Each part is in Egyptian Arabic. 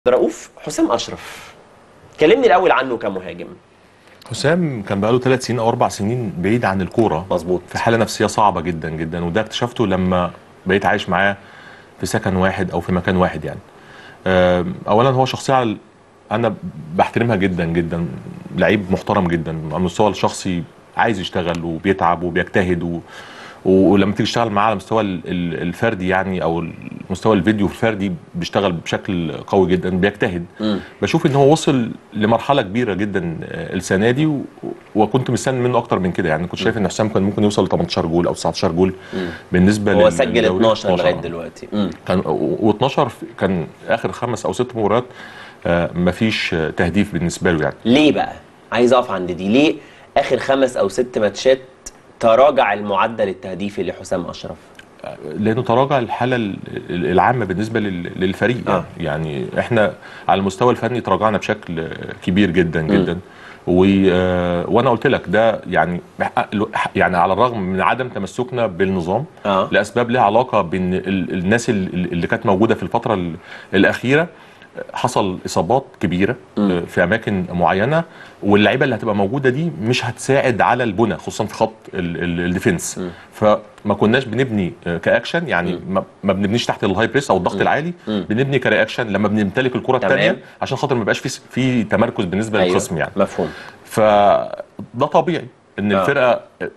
رؤوف حسام اشرف كلمني الاول عنه كمهاجم حسام كان بقاله ثلاث سنين او اربع سنين بعيد عن الكوره مظبوط في حاله نفسيه صعبه جدا جدا وده اكتشفته لما بقيت عايش معاه في سكن واحد او في مكان واحد يعني آم، اولا هو شخصيه على ال- انا بحترمها جدا جدا لعيب محترم جدا على المستوى الشخصي عايز يشتغل وبيتعب وبيجتهد و... ولما تيجي تشتغل معاه على المستوى ال- ال- الفردي يعني او مستوى الفيديو الفردي بيشتغل بشكل قوي جدا بيجتهد مم. بشوف ان هو وصل لمرحله كبيره جدا آه، السنه دي و... وكنت مستني منه اكتر من كده يعني كنت شايف ان حسام كان ممكن يوصل ل 18 جول او 19 جول بالنسبه هو لل- سجل للدوري. 12 لغايه آه. دلوقتي مم. كان و12 كان اخر خمس او ست مباريات آه، مفيش آه، تهديف بالنسبه له يعني ليه بقى عايز اقف عند دي ليه اخر خمس او ست ماتشات تراجع المعدل التهديفي لحسام اشرف لانه تراجع الحاله ال- ال- العامه بالنسبه لل- للفريق يعني. آه. يعني احنا على المستوى الفني تراجعنا بشكل آه، كبير جدا جدا و... آه، وانا قلت لك ده يعني يعني على الرغم من عدم تمسكنا بالنظام اه لاسباب لها علاقه بان ال- الناس ال- اللي كانت موجوده في الفتره ال- الاخيره حصل اصابات كبيره مم. في اماكن معينه واللعيبه اللي هتبقى موجوده دي مش هتساعد على البنى خصوصا في خط ال- ال- الديفنس مم. فما كناش بنبني آه، كاكشن يعني ما ما بنبنيش تحت الهاي بريس او الضغط العالي مم. بنبني كرياكشن لما بنمتلك الكره تمام. الثانيه عشان خاطر ما يبقاش في س- في تمركز بالنسبه أيوة. للخصم يعني مفهوم فده طبيعي ان آه. الفرقه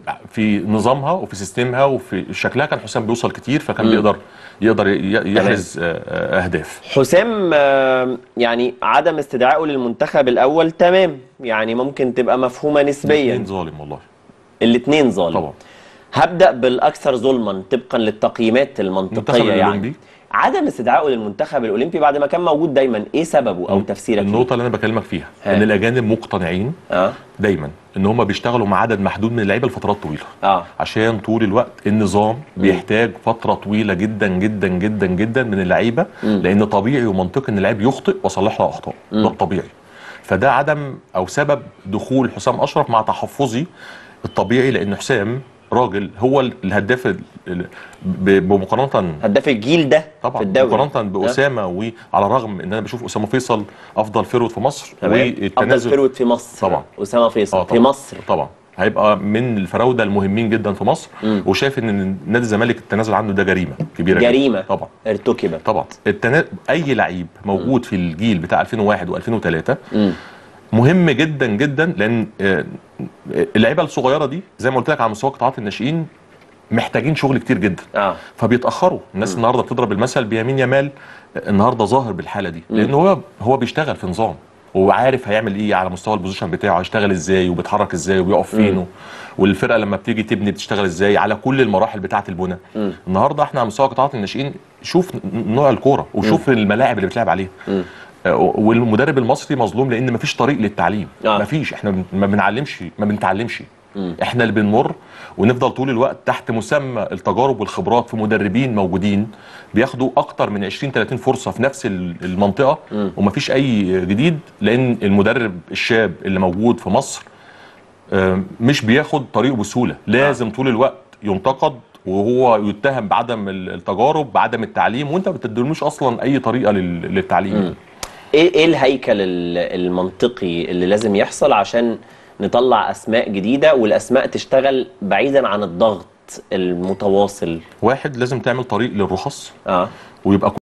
في نظامها وفي سيستمها وفي شكلها كان حسام بيوصل كتير فكان مم. بيقدر يقدر ي- يحرز آه، آه، اهداف حسام آه، يعني عدم استدعائه للمنتخب الاول تمام يعني ممكن تبقى مفهومه نسبيا الاثنين ظالم والله الاثنين ظالم طبعا هبدا بالاكثر ظلما طبقا للتقييمات المنتخب المنطقيه يعني الأولمبي. عدم استدعائه للمنتخب الاولمبي بعد ما كان موجود دايما ايه سببه او تفسيرك ليه؟ النقطه اللي انا بكلمك فيها ها. ان الاجانب مقتنعين اه دايما ان هم بيشتغلوا مع عدد محدود من اللعيبه لفترات طويله اه عشان طول الوقت النظام بيحتاج فتره طويله جدا جدا جدا جدا من اللعيبه مم. لان طبيعي ومنطقي ان اللعيب يخطئ واصلح له اخطاء ده الطبيعي فده عدم او سبب دخول حسام اشرف مع تحفظي الطبيعي لان حسام راجل هو الهداف ال- ال- ب- بمقارنه هداف الجيل ده طبعا في الدوري مقارنه باسامه وعلى الرغم ان انا بشوف اسامه فيصل افضل فيرود في مصر تمام افضل والتنازل فيرود في مصر طبعا. اسامه فيصل آه في طبعا. مصر طبعا هيبقى من الفراوده المهمين جدا في مصر مم. وشايف ان نادي الزمالك التنازل عنه ده جريمه كبيره جدا. جريمه طبعا ارتكبت طبعا التنا... اي لعيب موجود في الجيل بتاع 2001 و2003 مم. مهم جدا جدا لان آه، اللعيبه الصغيره دي زي ما قلت لك على مستوى قطاعات الناشئين محتاجين شغل كتير جدا اه فبيتاخروا الناس النهارده بتضرب المثل بيمين يمال النهارده ظاهر بالحاله دي لان هو هو بيشتغل في نظام هو عارف هيعمل ايه على مستوى البوزيشن بتاعه هيشتغل ازاي وبيتحرك ازاي وبيقف فين و- والفرقه لما بتيجي تبني بتشتغل ازاي على كل المراحل بتاعه البنى مم. النهارده احنا على مستوى قطاعات الناشئين شوف ن- نوع الكوره وشوف الملاعب اللي بتلعب عليها مم. آه، والمدرب المصري مظلوم لان مفيش طريق للتعليم آه. مفيش احنا بن- ما بنعلمش ما بنتعلمش مم. احنا اللي بنمر ونفضل طول الوقت تحت مسمى التجارب والخبرات في مدربين موجودين بياخدوا اكتر من 20 30 فرصه في نفس ال- المنطقه مم. ومفيش اي جديد لان المدرب الشاب اللي موجود في مصر آه، مش بياخد طريقه بسهوله لازم طول الوقت ينتقد وهو يتهم بعدم ال- التجارب بعدم التعليم وانت ما بتديلوش اصلا اي طريقه لل- للتعليم مم. ايه ايه الهيكل ال- المنطقي اللي لازم يحصل عشان نطلع اسماء جديده والاسماء تشتغل بعيدا عن الضغط المتواصل واحد لازم تعمل طريق للرخص اه ويبقى